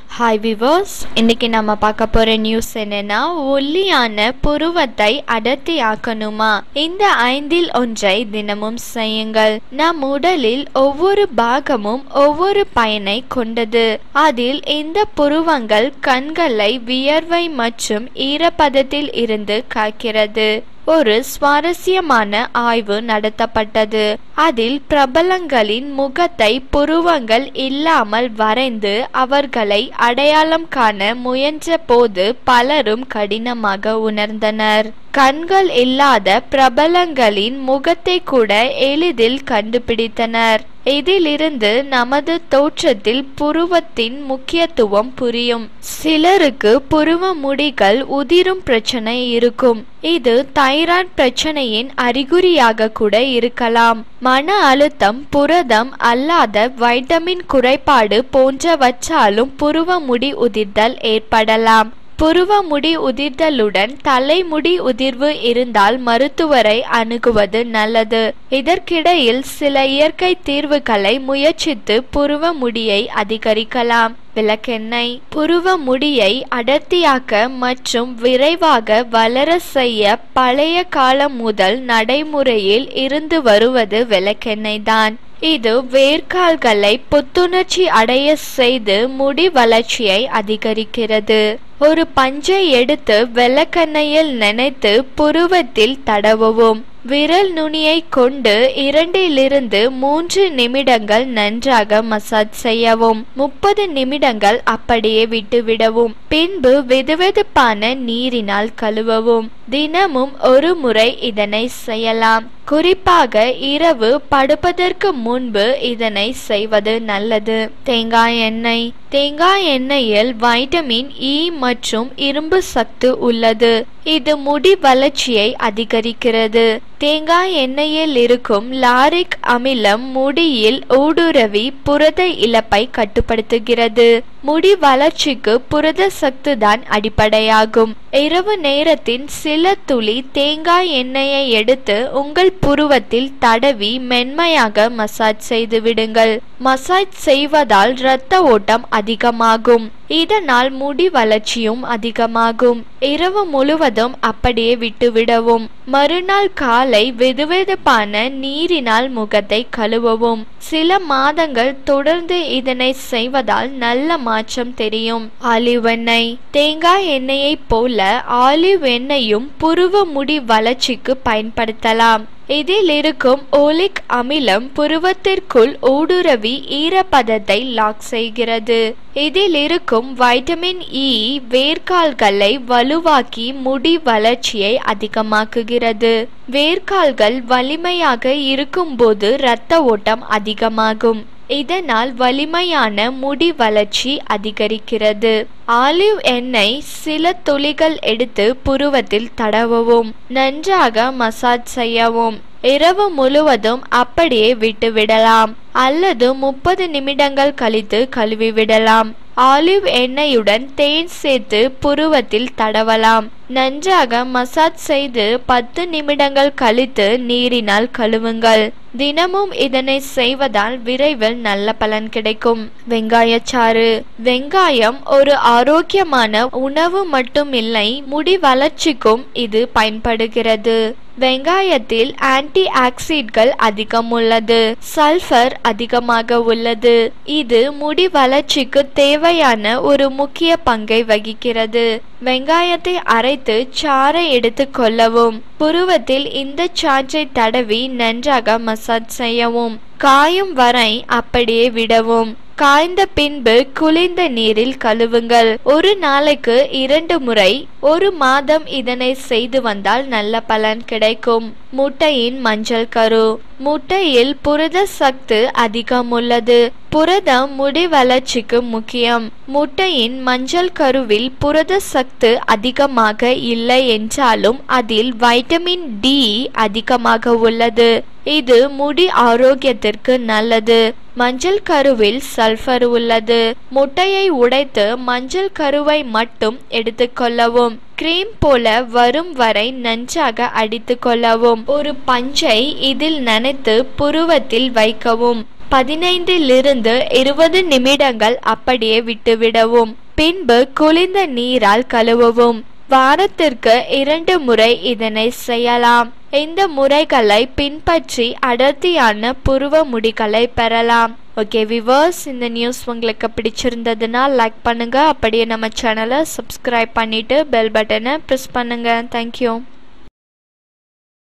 hi viewers இன்னைக்கு நம்ம பார்க்க போற நியூஸ் என்னன்னா ஒல்லியான புருவத்தை அடர்த்தியாக்கணுமா இந்த ஐந்தில் ஒன்றை தினமும் செய்யுங்கள் நம் உடலில் ஒவ்வொரு பாகமும் ஒவ்வொரு பயனை கொண்டது அதில் இந்த புருவங்கள் கண்களை வியர்வை மற்றும் ஈரப்பதத்தில் இருந்து காக்கிறது ஒரு சுவாரஸ்யமான ஆய்வு நடத்தப்பட்டது அதில் பிரபலங்களின் முகத்தை புருவங்கள் இல்லாமல் வரைந்து அவர்களை அடையாளம் காண முயன்ற போது பலரும் கடினமாக உணர்ந்தனர் கண்கள் இல்லாத பிரபலங்களின் முகத்தை கூட எளிதில் கண்டுபிடித்தனர் இதிலிருந்து நமது தோற்றத்தில் புருவத்தின் முக்கியத்துவம் புரியும் சிலருக்கு புருவ முடிகள் உதிரும் பிரச்சனை இருக்கும் இது தைராய்டு பிரச்சனையின் அறிகுறியாக கூட இருக்கலாம் மன அழுத்தம் புரதம் அல்லாத வைட்டமின் குறைபாடு போன்றவற்றாலும் புருவ முடி உதிர்தல் ஏற்படலாம் புருவ முடி உதிர்தலுடன் தலைமுடி உதிர்வு இருந்தால் மருத்துவரை அணுகுவது நல்லது இதற்கிடையில் சில இயற்கை தீர்வுகளை முயற்சித்து புருவ முடியை அதிகரிக்கலாம் விளக்கெண்ணெய் புருவ முடியை அடர்த்தியாக்க மற்றும் விரைவாக வளர செய்ய பழைய காலம் முதல் நடைமுறையில் இருந்து வருவது விளக்கெண்ணெய் தான் இது வேர்க்கால்களை புத்துணர்ச்சி அடைய செய்து முடி வளர்ச்சியை அதிகரிக்கிறது ஒரு பஞ்சை எடுத்து வெள்ளக்கண்ணையில் நினைத்து புருவத்தில் தடவவும் விரல் நுனியை கொண்டு இரண்டிலிருந்து மூன்று நிமிடங்கள் நன்றாக மசாஜ் செய்யவும் முப்பது நிமிடங்கள் அப்படியே விட்டுவிடவும் பின்பு வெதுவெதுப்பான நீரினால் கழுவவும் தினமும் ஒரு முறை இதனை செய்யலாம் குறிப்பாக இரவு படுப்பதற்கு முன்பு இதனை செய்வது நல்லது தேங்காய் எண்ணெய் தேங்காய் எண்ணெயில் வைட்டமின் இ மற்றும் இரும்பு சத்து உள்ளது இது முடி வளர்ச்சியை அதிகரிக்கிறது தேங்காய் எண்ணெயில் இருக்கும் லாரிக் அமிலம் முடியில் ஊடுருவி புரத இழப்பை கட்டுப்படுத்துகிறது முடி வளர்ச்சிக்கு புரத சத்து தான் அடிப்படையாகும் இரவு நேரத்தின் சில துளி தேங்காய் எண்ணெயை எடுத்து உங்கள் புருவத்தில் தடவி மென்மையாக மசாஜ் செய்து விடுங்கள் மசாஜ் செய்வதால் இரத்த ஓட்டம் அதிகமாகும் இதனால் முடி வளர்ச்சியும் அதிகமாகும் இரவு முழுவதும் அப்படியே விட்டுவிடவும் மறுநாள் காலை வெதுவெதுப்பான நீரினால் முகத்தை கழுவவும் சில மாதங்கள் தொடர்ந்து இதனை செய்வதால் நல்ல மாற்றம் தெரியும் ஆலிவ் எண்ணெய் தேங்காய் எண்ணெயைப் போல ஆலிவ் எண்ணெயும் புருவ முடி வளர்ச்சிக்கு பயன்படுத்தலாம் இதில் இருக்கும் ஓலிக் அமிலம் புருவத்திற்குள் ஊடுருவி ஈரப்பதத்தை லாக் செய்கிறது இதில் இருக்கும் வைட்டமின் இ வேர்க்கால்களை வலுவாக்கி முடி வளர்ச்சியை அதிகமாக்குகிறது வேர்க்கால்கள் வலிமையாக இருக்கும்போது இரத்த ஓட்டம் அதிகமாகும் இதனால் வலிமையான முடி வளர்ச்சி அதிகரிக்கிறது ஆலிவ் எண்ணெய் சில துளிகள் எடுத்து புருவத்தில் தடவவும் நன்றாக மசாஜ் செய்யவும் இரவு முழுவதும் அப்படியே விட்டுவிடலாம் அல்லது முப்பது நிமிடங்கள் கழித்து கழுவி விடலாம் ஆலிவ் எண்ணெயுடன் தேன் சேர்த்து புருவத்தில் தடவலாம் நன்றாக மசாஜ் செய்து பத்து நிமிடங்கள் கழித்து நீரினால் கழுவுங்கள் தினமும் இதனை செய்வதால் விரைவில் நல்ல பலன் கிடைக்கும் வெங்காயச்சாறு வெங்காயம் ஒரு ஆரோக்கியமான உணவு மட்டும் இல்லை முடி வளர்ச்சிக்கும் இது பயன்படுகிறது வெங்காயத்தில் ஆன்டி ஆக்சிட்கள் அதிகம் உள்ளது சல்ஃபர் அதிகமாக உள்ளது இது முடி வளர்ச்சிக்கு தேவையான ஒரு முக்கிய பங்கை வகிக்கிறது வெங்காயத்தை அரைத்து சாறை எடுத்து கொள்ளவும் புருவத்தில் இந்த சாற்றை தடவி நன்றாக மசாஜ் செய்யவும் காயும் வரை அப்படியே விடவும் காய்ந்த பின்பு குளிர்ந்த நீரில் கழுவுங்கள் ஒரு நாளைக்கு இரண்டு முறை ஒரு மாதம் இதனை செய்து வந்தால் நல்ல பலன் கிடைக்கும் முட்டையின் மஞ்சள் கரு முட்டையில் புரத சத்து அதிகம் உள்ளது புரதம் முடி வளர்ச்சிக்கு முக்கியம் முட்டையின் மஞ்சள் கருவில் புரத சத்து அதிகமாக இல்லை என்றாலும் அதில் வைட்டமின் டி அதிகமாக உள்ளது இது முடி ஆரோக்கியத்திற்கு நல்லது மஞ்சள் கருவில் சல்பர் உள்ளது முட்டையை உடைத்து மஞ்சள் கருவை மட்டும் எடுத்துக்கொள்ளவும் கிரீம் போல வரும் வரை நன்றாக அடித்து கொள்ளவும் ஒரு பஞ்சை இதில் நனைத்து புருவத்தில் வைக்கவும் பதினைந்திலிருந்து இருபது நிமிடங்கள் அப்படியே விட்டுவிடவும் பின்பு குளிர்ந்த நீரால் கழுவவும் வாரத்திற்கு இரண்டு முறை இதனை செய்யலாம் இந்த முறைகளை பின்பற்றி அடர்த்தியான புருவ முடிகளை பெறலாம் ஓகே விவர்ஸ் இந்த நியூஸ் உங்களுக்கு பிடிச்சிருந்ததுன்னா லைக் பண்ணுங்க அப்படியே நம்ம சேனலை சப்ஸ்கிரைப் பண்ணிட்டு பெல் பட்டனை ப்ரெஸ் பண்ணுங்க தேங்க்யூ